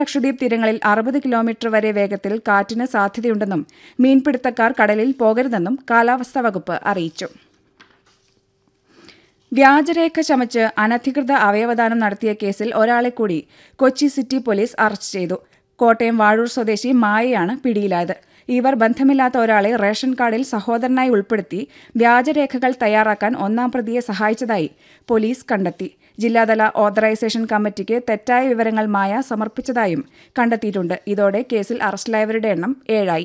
ലക്ഷദ്വീപ് തീരങ്ങളിൽ അറുപത് കിലോമീറ്റർ വരെ വേഗത്തിൽ കാറ്റിന് സാധ്യതയുണ്ടെന്നും മീൻപിടുത്തക്കാർ കടലിൽ പോകരുതെന്നും കാലാവസ്ഥാ വകുപ്പ് അറിയിച്ചു വ്യാജരേഖ ചമച്ച് അനധികൃത അവയവദാനം നടത്തിയ കേസിൽ ഒരാളെ കൂടി കൊച്ചി സിറ്റി പോലീസ് അറസ്റ്റ് ചെയ്തു കോട്ടയം വാഴൂർ സ്വദേശി മായയാണ് പിടിയിലായത് ഇവർ ബന്ധമില്ലാത്ത ഒരാളെ റേഷൻ കാർഡിൽ സഹോദരനായി ഉൾപ്പെടുത്തി വ്യാജരേഖകൾ തയ്യാറാക്കാൻ ഒന്നാം പ്രതിയെ സഹായിച്ചതായി പോലീസ് കണ്ടെത്തി ജില്ലാതല ഓതറൈസേഷൻ കമ്മിറ്റിക്ക് തെറ്റായ വിവരങ്ങൾ മായ സമർപ്പിച്ചതായും കണ്ടെത്തിയിട്ടുണ്ട് ഇതോടെ കേസിൽ അറസ്റ്റിലായവരുടെ എണ്ണം ഏഴായി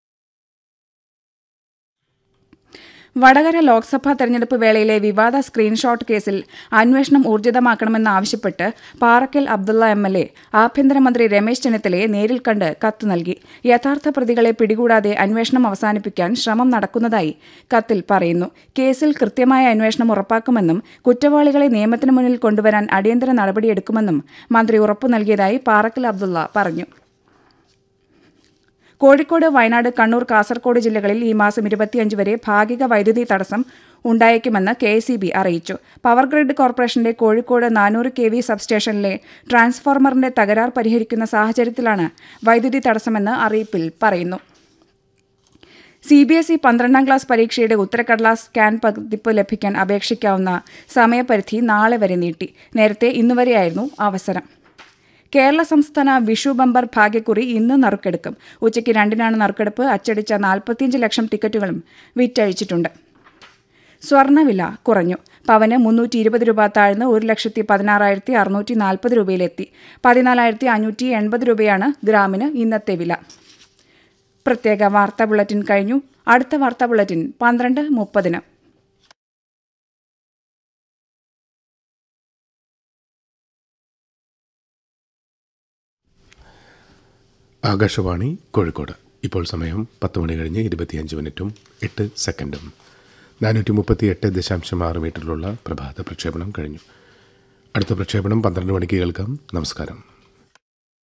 വടകര ലോക്സഭാ തെരഞ്ഞെടുപ്പ് വേളയിലെ വിവാദ സ്ക്രീൻഷോട്ട് കേസിൽ അന്വേഷണം ഊർജിതമാക്കണമെന്നാവശ്യപ്പെട്ട് Parakkal Abdullah M L A ആഭ്യന്തരമന്ത്രി രമേശ് ചെന്നിത്തലയെ നേരിൽ കണ്ട് കത്ത് നൽകി യഥാർത്ഥ പ്രതികളെ പിടികൂടാതെ അന്വേഷണം അവസാനിപ്പിക്കാൻ ശ്രമം നടക്കുന്നതായി കത്തിൽ പറയുന്നു കേസിൽ കൃത്യമായ അന്വേഷണം ഉറപ്പാക്കുമെന്നും കുറ്റവാളികളെ നിയമത്തിന് മുന്നിൽ കൊണ്ടുവരാൻ അടിയന്തര നടപടിയെടുക്കുമെന്നും മന്ത്രി ഉറപ്പു നൽകിയതായി പാറക്കൽ അബ്ദുള്ള പറഞ്ഞു കോഴിക്കോട് വയനാട് കണ്ണൂർ കാസർഗോഡ് ജില്ലകളിൽ ഈ മാസം ഇരുപത്തിയഞ്ച് വരെ ഭാഗിക വൈദ്യുതി തടസ്സം ഉണ്ടായേക്കുമെന്ന് കെ എസ് അറിയിച്ചു പവർ ഗ്രിഡ് കോർപ്പറേഷന്റെ കോഴിക്കോട് നാനൂറ് കെ വി സബ്സ്റ്റേഷനിലെ ട്രാൻസ്ഫോർമറിന്റെ തകരാർ പരിഹരിക്കുന്ന സാഹചര്യത്തിലാണ് വൈദ്യുതി തടസ്സമെന്ന് അറിയിപ്പിൽ പറയുന്നു സി ബി എസ് ഇ പന്ത്രണ്ടാം ക്ലാസ് പരീക്ഷയുടെ ഉത്തരക്കടലാസ് സ്കാൻ പതിപ്പ് ലഭിക്കാൻ അപേക്ഷിക്കാവുന്ന സമയപരിധി നാളെ വരെ നീട്ടി നേരത്തെ ഇന്നുവരെയായിരുന്നു അവസരം കേരള സംസ്ഥാന വിഷു ബമ്പർ ഭാഗ്യക്കുറി ഇന്ന് നറുക്കെടുക്കും ഉച്ചയ്ക്ക് രണ്ടിനാണ് നറുക്കെടുപ്പ് അച്ചടിച്ച നാൽപ്പത്തിയഞ്ച് ലക്ഷം ടിക്കറ്റുകളും വിറ്റഴിച്ചിട്ടുണ്ട് സ്വർണ്ണവില കുറഞ്ഞു പവന് മുന്നൂറ്റി ഇരുപത് രൂപ താഴ്ന്ന് ഒരു ലക്ഷത്തി പതിനാറായിരത്തി അറുന്നൂറ്റി നാൽപ്പത് രൂപയിലെത്തി പതിനാലായിരത്തി അഞ്ഞൂറ്റി എൺപത് രൂപയാണ് ഗ്രാമിന് ഇന്നത്തെ വില പ്രത്യേക വാർത്താ ബുള്ളറ്റിൻ കഴിഞ്ഞു അടുത്ത വാർത്താ ബുള്ളറ്റിൻ പന്ത്രണ്ട് മുപ്പതിന് ആകാശവാണി കോഴിക്കോട് ഇപ്പോൾ സമയം പത്ത് മണി കഴിഞ്ഞ് ഇരുപത്തിയഞ്ച് മിനിറ്റും എട്ട് സെക്കൻഡും നാനൂറ്റി മുപ്പത്തി എട്ട് ദശാംശം ആറ് മീറ്ററിലുള്ള പ്രഭാത പ്രക്ഷേപണം കഴിഞ്ഞു അടുത്ത പ്രക്ഷേപണം പന്ത്രണ്ട് മണിക്ക് കേൾക്കാം നമസ്കാരം